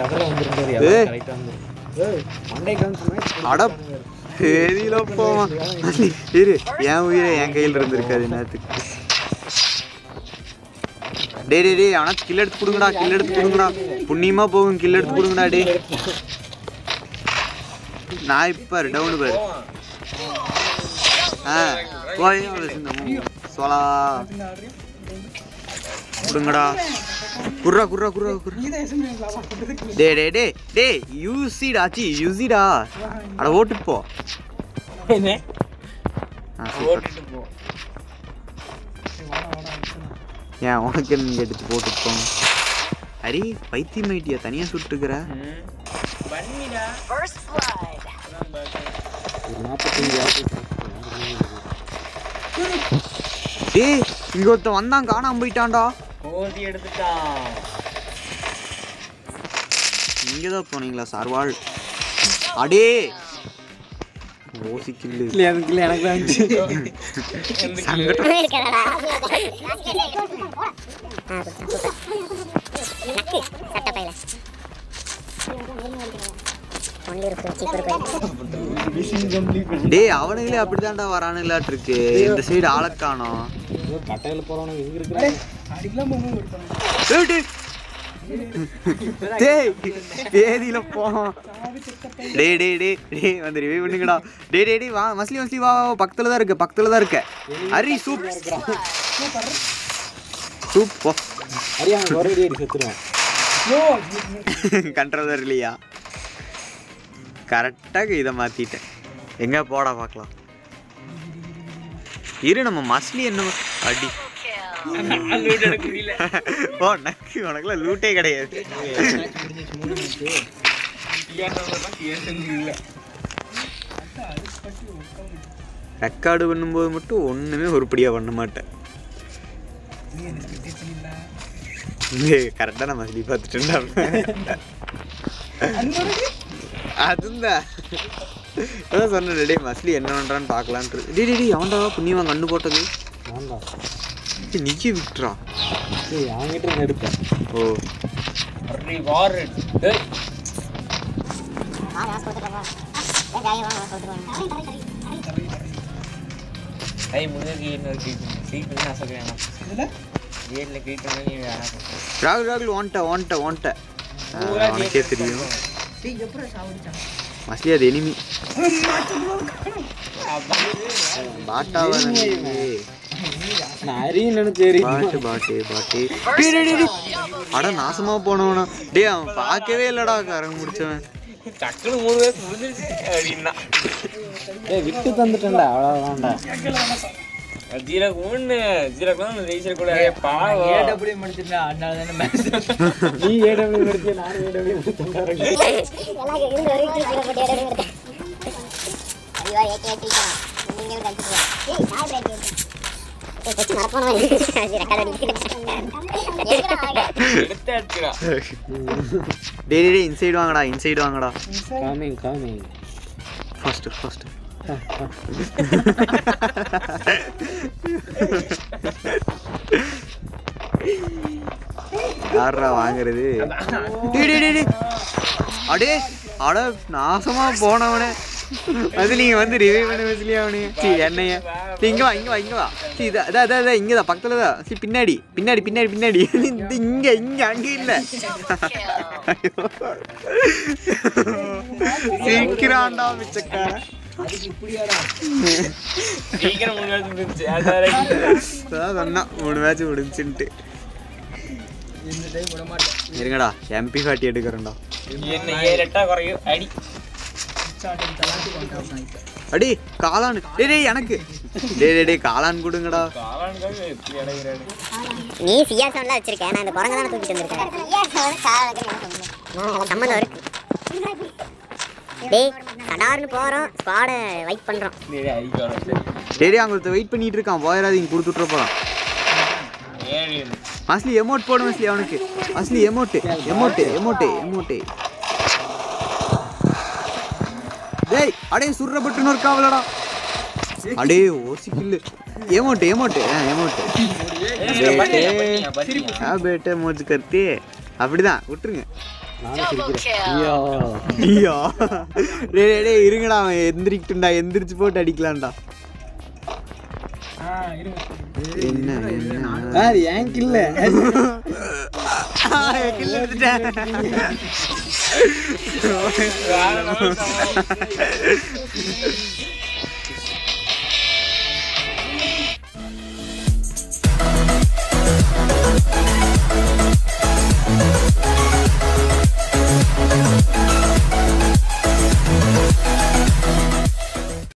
அதெல்லாம் வந்துருந்தாரு ஏய். எல்லாம் கரெக்டாக வந்துரும் மண்டை காமிச்சு அட பெரியல போவான் இரு என் உயிரை என் கையில் இருந்திருக்காது நேரத்துக்கு டேய் டேய் டேய் அவனா கில் எடுத்து கொடுங்கடா கில் எடுத்து கொடுங்கடா புண்ணியமா போகும் கில் எடுத்து கொடுங்கடா டேய் நான் இப்ப டவுன் பாரு ஆ போய் சோலா கொடுங்கடா குர்ரா குர்ரா குர்ரா குர்ரா டே டே டே டே யூசிடா சி யூசிடா அட ஓட்டுட்டு போ ஆ, சூப்பர். ஏன் உனக்கு என்ன நீங்க எடுத்து போட்டுட்டு போங்க ஹரி பைத்தியம் ஐட்டியா தனியா சுட்டுக்கிற First blood. ஒரு நாற்பத்தஞ்சு ஆச்சு டேய் இங்க ஒருத்தன் வந்தான் காணாம போயிட்டான்டா கோதி எடுத்துட்டான் இங்க தான் போனீங்களா சார்வாள் அடே ஓசிக்கில்லு இல்லை எனக்கு இல்லை எனக்கு தான் இருந்துச்சு சங்கடம் இருக்கடா நக்கு சட்ட பையில ஒன்லி இருக்கு சீப்பு இருக்கு டேய் அவனுங்களே அப்படிதான்டா வரானுங்களாட்டு இருக்கு இந்த சைடு ஆளை காணோம் ஏதோ கட்டையில் போகிறவனுங்க இங்கே இருக்கிறாங்க ஏய் டேய். டேய் பேதியில போவோம் டேய் டேய் டேய் டேய் வந்து ரிவைவ் பண்ணுங்கடா டேய் டேய் டேய் வா மஸ்லி மஸ்லி வா வா, வா பக்கத்துல தான் இருக்கு பக்கத்துல தான் இருக்க ஹரி சூப் சூப் போ அரியா அவன் ஒரே அடி செத்துருவான் கண்ட்ரோலர் இல்லையா கரெக்டாக இதை மாத்திட்டேன் எங்க போடா பார்க்கலாம் இரு நம்ம மஸ்லி என்ன அடி ஓ நக்கு உனக்குலாம் லூட்டே கிடையாது ரெக்கார்டு பண்ணும்போது மட்டும் ஒண்ணுமே உருப்படியா பண்ண மாட்டேன் கரெக்டாக நம்ம மஸ்லி பார்த்துட்டேன்டா அதுதான் அதான் சொன்னேன் டேய் மஸ்லி என்ன பண்ணுறான்னு பார்க்கலான்ட்டு டேய் டேய், டேய் அவன்டா புண்ணியவன் கண்ணு போட்டது வேண்டாம் டேய், நிக்கி விட்டுறா சரி அவங்ககிட்ட இருந்து எடுப்பேன் ஓ வார் ஏய் வாங்க சொல்லிட்டு போ ஏன் ஜாலியாக வாங்க சொல்லிட்டு ஐ முன்னாடி என்ன கிரீட் கிரீட் பண்ணி நான் சொல்றேன் கேட்ல கிரீட் பண்ணி நீ வேணாம் ராகுல் ராகுல் ஓன்ட்ட ஓன்ட்ட ஓன்ட்ட உனக்கே தெரியும் மஸ்லி அது எனிமி பாட்டாவா நான் அரியும் நினைச்சேரி பாட்டு பாட்டு பாட்டு டேய், டேய், டேய், டேய். அட நாசமா போனவனா டேய் அவன் பார்க்கவே இல்லடா கரங்க முடிச்சவன் டக்குனு மூணு வயசு முடிஞ்சிருச்சு அப்படின்னா ஏய் விட்டு தந்துட்டேன்டா அவ்வளோதான்டா ஜீரக் ஒன்று ஜீரக் வந்து ஜெயிச்சிட கூட பாவம் ஏடபிள்யூ முடிச்சிருந்தா அதனால தானே மேட்ச் நீ ஏடபிள்யூ எடுத்து நான் ஏடபிள்யூ எடுத்து எல்லாம் இருந்து ஒரு வீட்டு கீழே போட்டு இடம் எடுத்தேன் ஐயோ ஏற்றி ஏற்றிக்கலாம் நீங்க ஒரு கழிச்சு ஏய் நான் பிரேக் ஏய் கொச்சு மறக்கணும் அது ரெக்கார்ட் எடுத்து அடிச்சுடா டேய் டேய், டேய் இன்சைடு வாங்கடா இன்சைடு வாங்கடா காமிங் காமிங் ஃபர்ஸ்ட் ஃபர்ஸ்ட் யாரா வாங்குறது டேய், டேய், டேய், டேய். அடே அட நாசமா போனவனே அது நீங்க வந்து ரிவைவ் பண்ண வச்சுலையா அவனே சி என்னைய சீ, இங்க வா இங்க வா இங்க வா சி இதா இதா இதா, இதா இங்க தான் பக்கத்துல தான் சி பின்னாடி பின்னாடி பின்னாடி பின்னாடி இந்த இங்க இங்க அங்க இல்ல ஐயோ. சீக்கிராண்டா மிச்சக்காரன் சீக்கிரம் மூணு வயசு முடிஞ்சிச்சு அது வேற அதான் சொன்னான் மூணு மேட்ச் முடிஞ்சுன்ட்டு இந்த டைம் விட மாட்டேன் இருங்கடா எம்பி ஃபார்ட்டி எடுக்கிறேன்டா என்ன ஏழு எட்டா குறையும் அடி அடி காளான் டேய் டேய் எனக்கு டேய் டேய் டேய் காளான் கொடுங்கடா காலான்காக எப்படி அடைகிறாரு நீ சியா சவுண்ட்லாம் வச்சிருக்கேன் நான் இந்த குரங்க தானே தூக்கிட்டு வந்திருக்கேன் சியா சவுண்ட் கால சம்மந்தம் இருக்கு டேய் சடார்னு போறோம் ஸ்குவாடை வைப் பண்றோம் ஐயோ டேய் டேய் அங்க வெயிட் பண்ணிட்டு இருக்கான் போயிடாதீங்க கொடுத்துட்ற போறான் ஏழு மஸ்லி எமோட் போடு மஸ்லி அவனுக்கு மஸ்லி எமோட்டு எமோட்டு எமோட்டு எமோட்டு டேய் அடே சுடுறப்பட்டுன்னு இருக்காவலடா அடே ஓசிக்கில்லு எமோட்டு எமோட்டு ஆ எமோட்டு ஏய், பாத்தியா, பாத்தியா, பாத்தியா. ஆ பேட்டே மோஜ் கருத்து அப்படிதான் விட்டுருங்க நானும் சிரிக்கிறேன் ஐயோ ஐயோ டேய் டேய், டேய் இருங்கடா அவன் எந்திரிக்கிட்டுண்டா எந்திரிச்சு போட்டு அடிக்கலாம்டா என்ன என்ன அது ஏன் கில்ல ஆ, kill எடுத்துட்டேன்.